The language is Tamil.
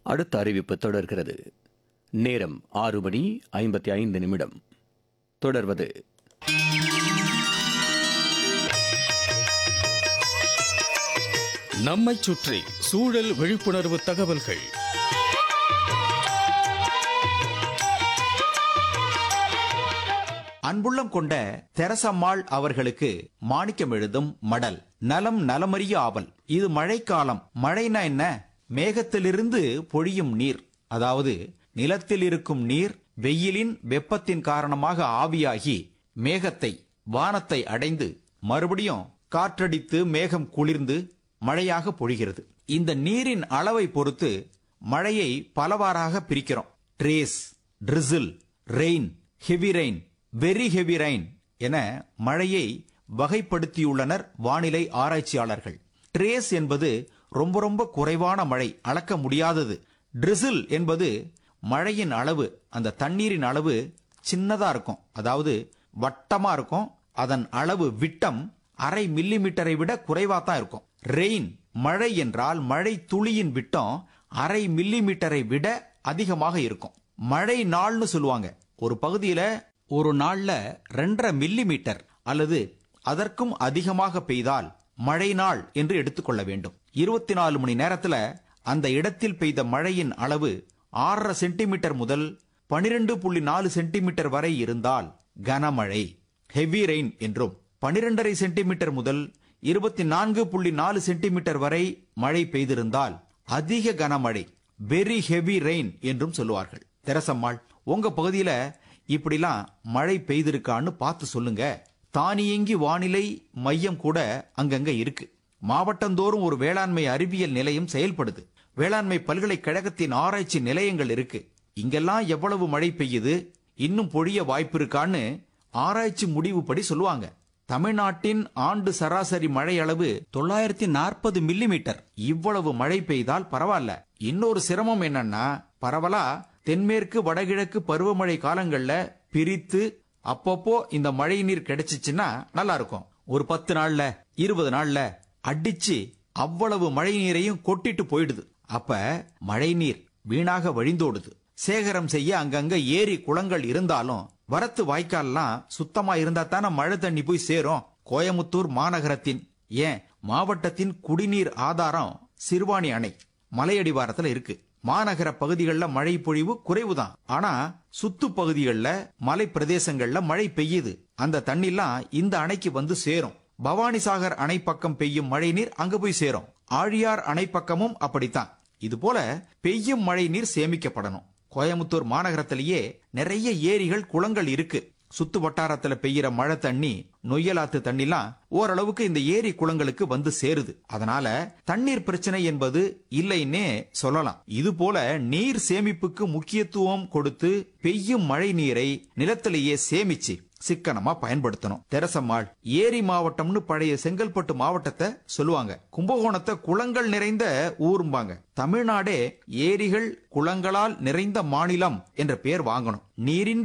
அடுத்த அறிவிப்பு தொடர்கிறது நேரம் ஆறு மணி ஐம்பத்தி ஐந்து நிமிடம் தொடர்வது நம்மைச் சுற்றி சூழல் விழிப்புணர்வு தகவல்கள் அன்புள்ளம் கொண்ட தெரசம்மாள் அவர்களுக்கு மாணிக்கம் எழுதும் மடல் நலம் நலமறிய ஆவல் இது மழைக்காலம் மழைனா என்ன மேகத்திலிருந்து பொழியும் நீர் அதாவது நிலத்தில் இருக்கும் நீர் வெயிலின் வெப்பத்தின் காரணமாக ஆவியாகி மேகத்தை வானத்தை அடைந்து மறுபடியும் காற்றடித்து மேகம் குளிர்ந்து மழையாக பொழிகிறது இந்த நீரின் அளவை பொறுத்து மழையை பலவாறாக பிரிக்கிறோம் trace drizzle rain heavy rain very heavy rain என மழையை வகைப்படுத்தியுள்ளனர் வானிலை ஆராய்ச்சியாளர்கள் ட்ரேஸ் என்பது ரொம்ப ரொம்ப குறைவான மழை அளக்க முடியாதது ட்ரிசில் என்பது மழையின் அளவு அந்த தண்ணீரின் அளவு சின்னதா இருக்கும் அதாவது வட்டமா இருக்கும் அதன் அளவு விட்டம் அரை மில்லி மீட்டரை விட குறைவா தான் இருக்கும் ரெயின் மழை என்றால் மழை துளியின் விட்டம் அரை மில்லி மீட்டரை விட அதிகமாக இருக்கும் மழை நாள்னு சொல்லுவாங்க ஒரு பகுதியில ஒரு நாள்ல ரெண்டரை மில்லி மீட்டர் அல்லது அதற்கும் அதிகமாக பெய்தால் மழை நாள் என்று எடுத்துக்கொள்ள வேண்டும் இருபத்தி நாலு மணி நேரத்துல அந்த இடத்தில் பெய்த மழையின் அளவு ஆறரை சென்டிமீட்டர் முதல் பனிரெண்டு புள்ளி நாலு சென்டிமீட்டர் வரை இருந்தால் கனமழை ஹெவி ரெயின் என்றும் பனிரெண்டரை சென்டிமீட்டர் முதல் இருபத்தி நான்கு புள்ளி நாலு சென்டிமீட்டர் வரை மழை பெய்திருந்தால் அதிக கனமழை வெரி ஹெவி ரெயின் என்றும் சொல்லுவார்கள் தெரசம்மாள் உங்க பகுதியில இப்படிலாம் மழை பெய்திருக்கான்னு பார்த்து சொல்லுங்க தானியங்கி வானிலை மையம் கூட அங்கங்க இருக்கு மாவட்டந்தோறும் ஒரு வேளாண்மை அறிவியல் நிலையம் செயல்படுது வேளாண்மை பல்கலைக்கழகத்தின் ஆராய்ச்சி நிலையங்கள் இருக்கு இங்கெல்லாம் எவ்வளவு மழை பெய்யுது இன்னும் பொழிய வாய்ப்பு இருக்கான்னு ஆராய்ச்சி முடிவுப்படி சொல்லுவாங்க தமிழ்நாட்டின் ஆண்டு சராசரி மழை அளவு தொள்ளாயிரத்தி நாற்பது மில்லிமீட்டர் இவ்வளவு மழை பெய்தால் பரவாயில்ல இன்னொரு சிரமம் என்னன்னா பரவலா தென்மேற்கு வடகிழக்கு பருவமழை காலங்கள்ல பிரித்து அப்பப்போ இந்த மழை நீர் கிடைச்சிச்சுன்னா நல்லா இருக்கும் ஒரு பத்து நாள்ல இருபது நாள்ல அடிச்சு அவ்வளவு மழை நீரையும் கொட்டிட்டு போயிடுது அப்ப மழை நீர் வீணாக வழிந்தோடுது சேகரம் செய்ய அங்கங்க ஏரி குளங்கள் இருந்தாலும் வரத்து வாய்க்கால்லாம் சுத்தமா இருந்தா தானே மழை தண்ணி போய் சேரும் கோயமுத்தூர் மாநகரத்தின் ஏன் மாவட்டத்தின் குடிநீர் ஆதாரம் சிறுவாணி அணை மலையடிவாரத்துல இருக்கு மாநகர பகுதிகளில் மழை பொழிவு குறைவுதான் ஆனா சுத்து பகுதிகளில் மலை பிரதேசங்கள்ல மழை பெய்யுது அந்த தண்ணிலாம் இந்த அணைக்கு வந்து சேரும் பவானிசாகர் அணை பக்கம் பெய்யும் மழை நீர் அங்க போய் சேரும் ஆழியார் அணை பக்கமும் அப்படித்தான் இது போல பெய்யும் மழை நீர் சேமிக்கப்படணும் கோயமுத்தூர் மாநகரத்திலேயே நிறைய ஏரிகள் குளங்கள் இருக்கு சுத்து வட்டாரத்துல பெய்யற மழை தண்ணி நொய்யலாத்து தண்ணிலாம் ஓரளவுக்கு இந்த ஏரி குளங்களுக்கு வந்து சேருது அதனால தண்ணீர் பிரச்சனை என்பது இல்லைன்னே சொல்லலாம் இது போல நீர் சேமிப்புக்கு முக்கியத்துவம் கொடுத்து பெய்யும் மழை நீரை நிலத்திலேயே சேமிச்சு சிக்கனமா பயன்படுத்தணும் தெரசம்மாள் ஏரி மாவட்டம்னு பழைய செங்கல்பட்டு மாவட்டத்தை சொல்லுவாங்க கும்பகோணத்தை குளங்கள் நிறைந்த ஊரும்பாங்க தமிழ்நாடே ஏரிகள் குளங்களால் நிறைந்த மாநிலம் என்ற பெயர் வாங்கணும் நீரின்றி